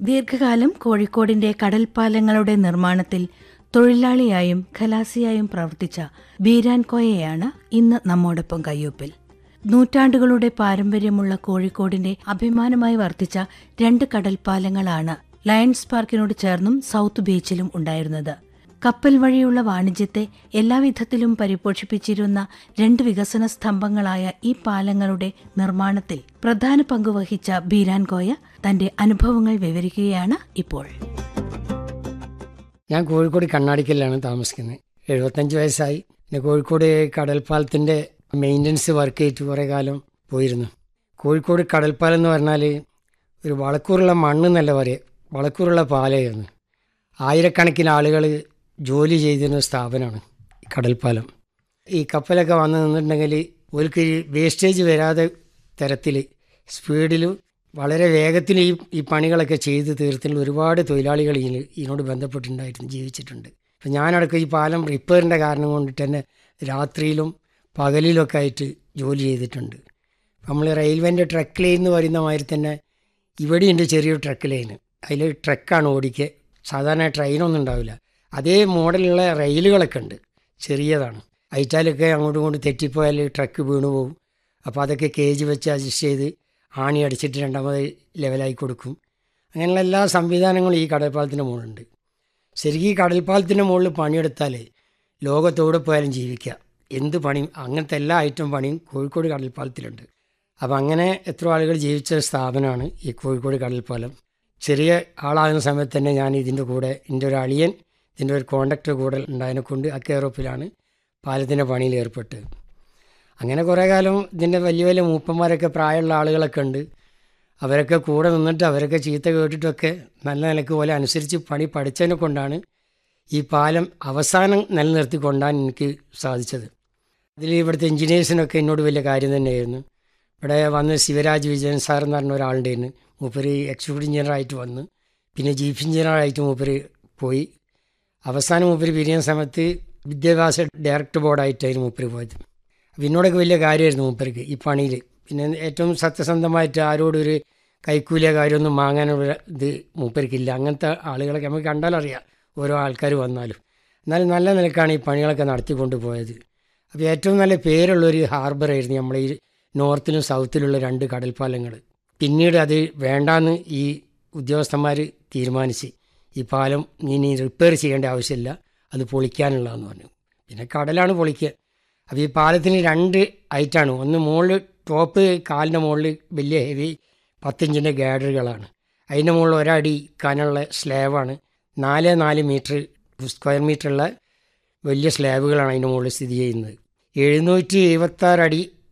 ദീർഘകാലം കോഴിക്കോടിന്റെ കടൽപ്പാലങ്ങളുടെ നിർമ്മാണത്തിൽ തൊഴിലാളിയായും ഖലാസിയായും പ്രവർത്തിച്ച ബീരാൻ കോയയാണ് ഇന്ന് നമ്മോടൊപ്പം കയ്യൊപ്പിൽ നൂറ്റാണ്ടുകളുടെ പാരമ്പര്യമുള്ള കോഴിക്കോടിന്റെ അഭിമാനമായി വർത്തിച്ച രണ്ട് കടൽപ്പാലങ്ങളാണ് ലയൺസ് പാർക്കിനോട് ചേർന്നും സൗത്ത് ബീച്ചിലും ഉണ്ടായിരുന്നത് കപ്പൽ വഴിയുള്ള വാണിജ്യത്തെ എല്ലാവിധത്തിലും പരിപോഷിപ്പിച്ചിരുന്ന രണ്ട് വികസന സ്തംഭങ്ങളായ ഈ പാലങ്ങളുടെ നിർമ്മാണത്തിൽ പ്രധാന പങ്കുവഹിച്ച ബീരാൻ കോയ തന്റെ അനുഭവങ്ങൾ വിവരിക്കുകയാണ് ഇപ്പോൾ ഞാൻ കോഴിക്കോട് കണ്ണാടിക്കലാണ് താമസിക്കുന്നത് എഴുപത്തഞ്ച് വയസ്സായി പിന്നെ കോഴിക്കോട് കടൽപ്പാലത്തിൻ്റെ മെയിൻ്റനൻസ് വർക്ക് ചെയ്തിട്ട് കുറേ കാലം പോയിരുന്നു കോഴിക്കോട് കടൽപ്പാലം എന്ന് പറഞ്ഞാൽ ഒരു വളക്കൂറുള്ള മണ്ണ് എന്നല്ല പറയുക വളക്കൂറുള്ള പാലമായിരുന്നു ആയിരക്കണക്കിന് ആളുകൾ ജോലി ചെയ്തിരുന്ന സ്ഥാപനമാണ് ഈ കടൽപ്പാലം ഈ കപ്പലൊക്കെ വന്ന് നിന്നിട്ടുണ്ടെങ്കിൽ ഓർക്ക് വേസ്റ്റേജ് വരാതെ തരത്തിൽ സ്പീഡിലും വളരെ വേഗത്തിൽ ഈ ഈ പണികളൊക്കെ ചെയ്ത് തീർത്തിട്ടുള്ള ഒരുപാട് തൊഴിലാളികൾ ഇതിൽ ഇതിനോട് ബന്ധപ്പെട്ടിട്ടുണ്ടായിരുന്നു ജീവിച്ചിട്ടുണ്ട് അപ്പം ഞാനടക്കം ഈ പാലം റിപ്പയറിൻ്റെ കാരണം കൊണ്ടിട്ട് തന്നെ രാത്രിയിലും പകലിലൊക്കെ ആയിട്ട് ജോലി ചെയ്തിട്ടുണ്ട് നമ്മൾ റെയിൽവേൻ്റെ ട്രക്ക് ലൈൻ എന്ന് പറയുന്ന മാതിരി തന്നെ ഇവിടെയുണ്ട് ചെറിയൊരു ട്രക്ക് ലൈന് അതിൽ ട്രക്കാണ് ഓടിക്കുക സാധാരണ ട്രെയിനൊന്നും ഉണ്ടാവില്ല അതേ മോഡലുള്ള റെയിലുകളൊക്കെ ഉണ്ട് ചെറിയതാണ് അയച്ചാലൊക്കെ അങ്ങോട്ടും ഇങ്ങോട്ടും തെറ്റിപ്പോയാൽ ട്രക്ക് വീണു പോകും അപ്പോൾ അതൊക്കെ കേജ് വെച്ച് അഡ്ജസ്റ്റ് ചെയ്ത് ആണി അടിച്ചിട്ട് രണ്ടാമത് ലെവലായി കൊടുക്കും അങ്ങനെയുള്ള എല്ലാ സംവിധാനങ്ങളും ഈ കടൽപ്പാലത്തിൻ്റെ മുകളിലുണ്ട് ശരിക്കും ഈ കടൽപ്പാലത്തിൻ്റെ മുകളിൽ പണിയെടുത്താൽ ലോകത്തോടെ പോയാലും ജീവിക്കുക എന്ത് പണിയും അങ്ങനത്തെ എല്ലാ ഐറ്റം പണിയും കോഴിക്കോട് കടൽപ്പാലത്തിലുണ്ട് അപ്പോൾ അങ്ങനെ എത്ര ആളുകൾ ജീവിച്ച സ്ഥാപനമാണ് ഈ കോഴിക്കോട് കടൽപ്പാലം ചെറിയ ആളാകുന്ന സമയത്ത് തന്നെ ഞാൻ ഇതിൻ്റെ കൂടെ എൻ്റെ ഒരു അളിയൻ ഇതിൻ്റെ ഒരു കോണ്ടക്ടർ കൂടെ ഉണ്ടായതിനെ കൊണ്ട് ആ കെയറോപ്പിലാണ് പാലത്തിൻ്റെ പണിയിൽ ഏർപ്പെട്ട് അങ്ങനെ കുറേ കാലം ഇതിൻ്റെ വലിയ വലിയ മൂപ്പന്മാരൊക്കെ പ്രായമുള്ള ആളുകളൊക്കെ ഉണ്ട് അവരൊക്കെ കൂടെ നിന്നിട്ട് അവരൊക്കെ ചീത്ത കേട്ടിട്ടൊക്കെ നല്ല നിലക്ക് പോലെ അനുസരിച്ച് പണി പഠിച്ചതിനെ കൊണ്ടാണ് ഈ പാലം അവസാനം നിലനിർത്തി കൊണ്ടാൻ എനിക്ക് സാധിച്ചത് അതിൽ ഇവിടുത്തെ എൻജിനീയേഴ്സിനൊക്കെ എന്നോട് വലിയ കാര്യം തന്നെയായിരുന്നു ഇവിടെ വന്ന് ശിവരാജ് വിജയൻ സാർ എന്ന് പറഞ്ഞ ഒരാളുണ്ടായിരുന്നു മൂപ്പര് എക്സിക്യൂട്ടീവ് എഞ്ചിനീയറായിട്ട് വന്ന് പിന്നെ ചീഫ് എഞ്ചിനീയറായിട്ട് മൂപ്പര് പോയി അവസാനം മൂപ്പര് പിരിയുന്ന സമയത്ത് വിദ്യാഭ്യാസ ഡയറക്ടർ ബോർഡായിട്ടായിരുന്നു മൂപ്പര് പോയത് അപ്പോൾ എന്നോടൊക്കെ വലിയ കാര്യമായിരുന്നു മൂപ്പർക്ക് ഈ പണിയിൽ പിന്നെ ഏറ്റവും സത്യസന്ധമായിട്ട് ആരോടും ഒരു കൈക്കൂലിയ കാര്യമൊന്നും വാങ്ങാനുള്ള ഇത് മൂപ്പർക്കില്ല അങ്ങനത്തെ ആളുകളൊക്കെ നമുക്ക് കണ്ടാലറിയാം ഓരോ ആൾക്കാർ വന്നാലും എന്നാലും നല്ല നിലക്കാണ് ഈ പണികളൊക്കെ നടത്തിക്കൊണ്ട് പോയത് അപ്പോൾ ഏറ്റവും നല്ല പേരുള്ളൊരു ഹാർബറായിരുന്നു നമ്മളെ ഈ നോർത്തിലും സൗത്തിലുള്ള രണ്ട് കടൽപ്പാലങ്ങൾ പിന്നീട് അത് വേണ്ടാന്ന് ഈ ഉദ്യോഗസ്ഥന്മാർ തീരുമാനിച്ച് ഈ പാലം ഇനി റിപ്പയർ ചെയ്യേണ്ട ആവശ്യമില്ല അത് പൊളിക്കാനുള്ളതെന്ന് പറഞ്ഞു പിന്നെ കടലാണ് പൊളിക്കുക അപ്പോൾ ഈ പാലത്തിന് രണ്ട് ഐറ്റാണ് ഒന്ന് മുകളിൽ ടോപ്പ് കാലിൻ്റെ മുകളിൽ വലിയ ഹെവി പത്തിഞ്ചിൻ്റെ ഗാഡറുകളാണ് അതിൻ്റെ മുകളിൽ ഒരടി കനുള്ള സ്ലാബാണ് നാല് നാല് മീറ്റർ സ്ക്വയർ മീറ്ററുള്ള വലിയ സ്ലാബുകളാണ് അതിൻ്റെ മുകളിൽ സ്ഥിതി ചെയ്യുന്നത് എഴുന്നൂറ്റി എഴുപത്താറ് അടി